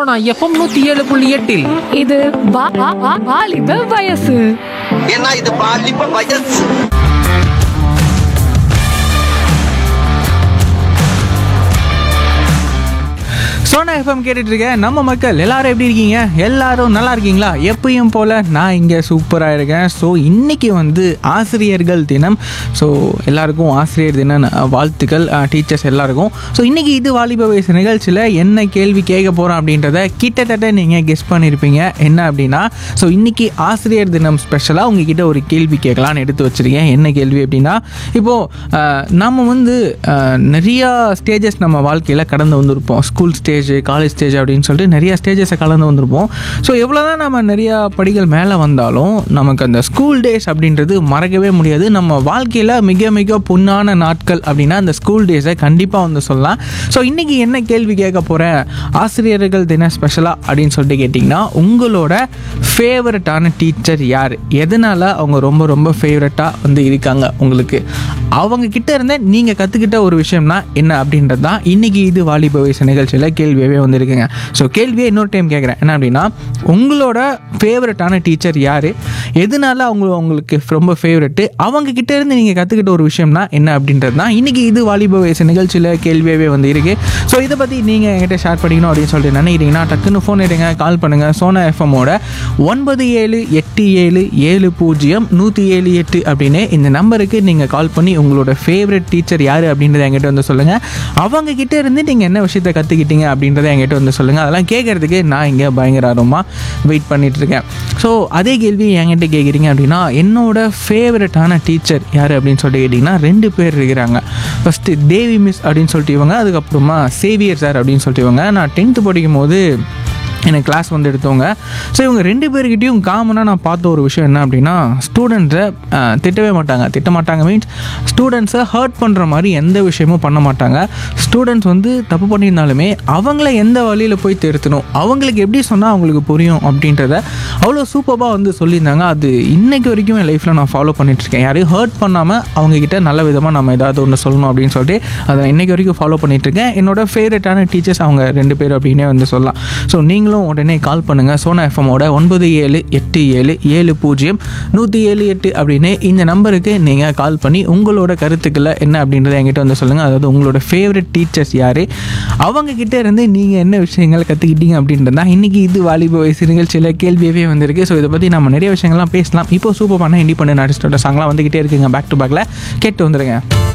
Sona FM நூத்தி ஏழு புள்ளி எட்டில் இது வா- வா- வா- வாலிப வயசு ஏன்னா இது பாலிப்ப வயசு சோனா எஃப்எம் கேட்டுட்டு இருக்கேன் நம்ம மக்கள் எல்லாரும் எப்படி இருக்கீங்க எல்லாரும் நல்லா இருக்கீங்களா எப்பயும் போல நான் இங்கே சூப்பராக இருக்கேன் ஸோ இன்னைக்கு வந்து ஆசிரியர்கள் தினம் ஸோ எல்லாருக்கும் ஆசிரியர் தின ந- வாழ்த்துக்கள் டீச்சர்ஸ் எல்லாருக்கும் ஸோ இன்னைக்கு இது வாலிப வயசு நிகழ்ச்சியில் என்ன கேள்வி கேட்க போகிறோம் அப்படின்றத கிட்டத்தட்ட நீங்கள் கெஸ் பண்ணியிருப்பீங்க என்ன அப்படின்னா ஸோ இன்னைக்கு ஆசிரியர் தினம் ஸ்பெஷலாக உங்ககிட்ட ஒரு கேள்வி கேட்கலான்னு எடுத்து வச்சிருக்கேன் என்ன கேள்வி அப்படின்னா இப்போது நம்ம வந்து அஹ், நிறையா ஸ்டேஜஸ் நம்ம வாழ்க்கையில் கடந்து வந்திருப்போம் ஸ்கூல் ஸ்டேஜ் காலேஜ் ஸ்டேஜ் அப்படின்னு சொல்லிட்டு நிறைய ஸ்டேஜஸை கலந்து வந்திருப்போம் ஸோ எவ்வளோ தான் நம்ம நிறையா படிகள் மேலே வந்தாலும் நமக்கு அந்த ஸ்கூல் டேஸ் அப்படின்றது மறக்கவே முடியாது நம்ம வாழ்க்கையில் மிக மிக பொன்னான நாட்கள் அப்படின்னா அந்த ஸ்கூல் டேஸை கண்டிப்பாக வந்து சொல்லலாம் ஸோ இன்றைக்கி என்ன கேள்வி கேட்க போகிறேன் ஆசிரியர்கள் தின ஸ்பெஷலாக அப்படின்னு சொல்லிட்டு கேட்டிங்கன்னா உங்களோட ஃபேவரட்டான டீச்சர் யார் எதனால் அவங்க ரொம்ப ரொம்ப ஃபேவரட்டாக வந்து இருக்காங்க உங்களுக்கு அவங்க கிட்ட இருந்த நீங்கள் கற்றுக்கிட்ட ஒரு விஷயம்னா என்ன அப்படின்றது தான் இன்றைக்கி இது வாலிப வயசு நிகழ்ச்சியில் கேள்வியாகவே வந்திருக்குங்க ஸோ கேள்வியை இன்னொரு டைம் கேட்குறேன் என்ன அப்படின்னா உங்களோட ஃபேவரட்டான டீச்சர் யார் எதனால அவங்க உங்களுக்கு ரொம்ப ஃபேவரெட்டு அவங்க கிட்ட இருந்து நீங்கள் கற்றுக்கிட்ட ஒரு விஷயம்னா என்ன அப்படின்றது தான் இன்றைக்கி இது வாலிப வயசு நிகழ்ச்சியில் கேள்வியாகவே வந்து இருக்கு ஸோ இதை பற்றி நீங்கள் என்கிட்ட ஷேர் பண்ணிக்கணும் அப்படின்னு சொல்லிட்டு நினைக்கிறீங்கன்னா டக்குன்னு ஃபோன் எடுங்க கால் பண்ணுங்கள் சோனா எஃப்எம்மோட ஒன்பது ஏழு எட்டு ஏழு ஏழு பூஜ்ஜியம் நூற்றி ஏழு எட்டு அப்படின்னு இந்த நம்பருக்கு நீங்கள் கால் பண்ணி உங்களோட ஃபேவரட் டீச்சர் யார் அப்படின்றத என்கிட்ட வந்து சொல்லுங்கள் அவங்க கிட்ட இருந்து நீங்கள் என்ன விஷயத்தை கற்றுக்கிட்டீங்க அப்படின்றத என்கிட்ட வந்து சொல்லுங்கள் அதெல்லாம் கேட்குறதுக்கு நான் இங்கே பயங்கர ஆர்வமாக வெயிட் பண்ணிட்டு இருக்கேன் ஸோ அதே கேள்வி என்கிட்ட கேட்குறீங்க அப்படின்னா என்னோட ஃபேவரட்டான டீச்சர் யார் அப்படின்னு சொல்லிட்டு கேட்டிங்கன்னா ரெண்டு பேர் இருக்கிறாங்க ஃபஸ்ட்டு தேவி மிஸ் அப்படின்னு சொல்லிட்டு இவங்க அதுக்கப்புறமா சேவியர் சார் அப்படின்னு சொல்லிட்டு இவங்க நான் டென்த்து படிக்கும் போது எனக்கு கிளாஸ் வந்து எடுத்தவங்க ஸோ இவங்க ரெண்டு பேர்கிட்டையும் காமனாக நான் பார்த்த ஒரு விஷயம் என்ன அப்படின்னா ஸ்டூடெண்ட்ஸை திட்டவே மாட்டாங்க திட்ட மாட்டாங்க மீன்ஸ் ஸ்டூடெண்ட்ஸை ஹர்ட் பண்ணுற மாதிரி எந்த விஷயமும் பண்ண மாட்டாங்க ஸ்டூடெண்ட்ஸ் வந்து தப்பு பண்ணியிருந்தாலுமே அவங்கள எந்த வழியில் போய் திருத்தணும் அவங்களுக்கு எப்படி சொன்னால் அவங்களுக்கு புரியும் அப்படின்றத அவ்வளோ சூப்பராக வந்து சொல்லியிருந்தாங்க அது இன்னைக்கு வரைக்கும் என் லைஃப்பில் நான் ஃபாலோ பண்ணிகிட்ருக்கேன் யாரையும் ஹர்ட் பண்ணாமல் அவங்கக்கிட்ட நல்ல விதமாக நம்ம ஏதாவது ஒன்று சொல்லணும் அப்படின்னு சொல்லிட்டு அதை நான் இன்னைக்கு வரைக்கும் ஃபாலோ பண்ணிகிட்ருக்கேன் என்னோட ஃபேவரட்டான டீச்சர்ஸ் அவங்க ரெண்டு பேர் அப்படின்னே வந்து சொல்லலாம் ஸோ நீங்களும் உடனே கால் பண்ணுங்கள் சோனா எஃப்எம்மோட ஒன்பது ஏழு எட்டு ஏழு ஏழு பூஜ்ஜியம் நூற்றி ஏழு எட்டு அப்படின்னு இந்த நம்பருக்கு நீங்கள் கால் பண்ணி உங்களோட கருத்துக்களை என்ன அப்படின்றத என்கிட்ட வந்து சொல்லுங்கள் அதாவது உங்களோட ஃபேவரட் டீச்சர்ஸ் யார் அவங்க கிட்ட இருந்து நீங்கள் என்ன விஷயங்கள் கற்றுக்கிட்டீங்க அப்படின்றது தான் இன்றைக்கி இது வாலிப வயசு நிகழ்ச்சியில் கேள்வியவே வந்திருக்கு ஸோ இதை பற்றி நம்ம நிறைய விஷயங்கள்லாம் பேசலாம் இப்போ சூப்பர் பண்ண இண்டிபெண்ட் ஆர்டிஸ்டோட சாங்லாம் வந்துக்கிட்டே இருக்குங்க பேக் டு பேக்கில் கேட்டு வந்துருங்க